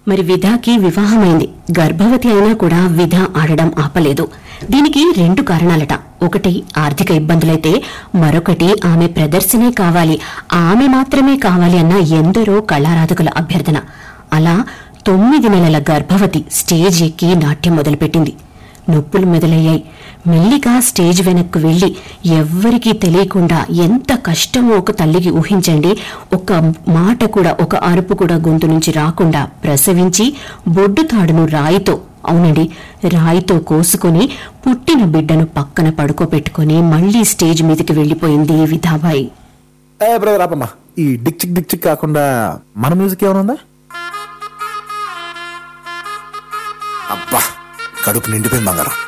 మరి విధాకి వివాహమైంది గర్భవతి అయినా కూడా విధ ఆడడం ఆపలేదు దీనికి రెండు కారణాలట ఒకటి ఆర్థిక ఇబ్బందులైతే మరొకటి ఆమె ప్రదర్శనే కావాలి ఆమె మాత్రమే కావాలి అన్న ఎందరో కళారాధకుల అభ్యర్థన అలా తొమ్మిది నెలల గర్భవతి స్టేజ్ ఎక్కి నాట్యం మొదలుపెట్టింది నొప్పులు మొదలయ్యాయి మెల్లిగా స్టేజ్ వెనక్కు వెళ్లి ఎవ్వరికీ తెలియకుండా ఎంత కష్టమో ఒక తల్లికి ఊహించండి ఒక మాట కూడా ఒక అరుపు కూడా గొంతు నుంచి రాకుండా ప్రసవించి బొడ్డు తాడును రాయితో అవునండి రాయితో కోసుకొని పుట్టిన బిడ్డను పక్కన పడుకోబెట్టుకుని మళ్లీ స్టేజ్ మీదకి వెళ్లిపోయింది విధాబాయి ఏ బ్రదర్ ఆపమ్మా ఈ డిక్ చిక్ డిక్ చిక్ కాకుండా మన మ్యూజిక్ ఏమైనా ఉందా అబ్బా కడుపు నిండిపోయింది బంగారం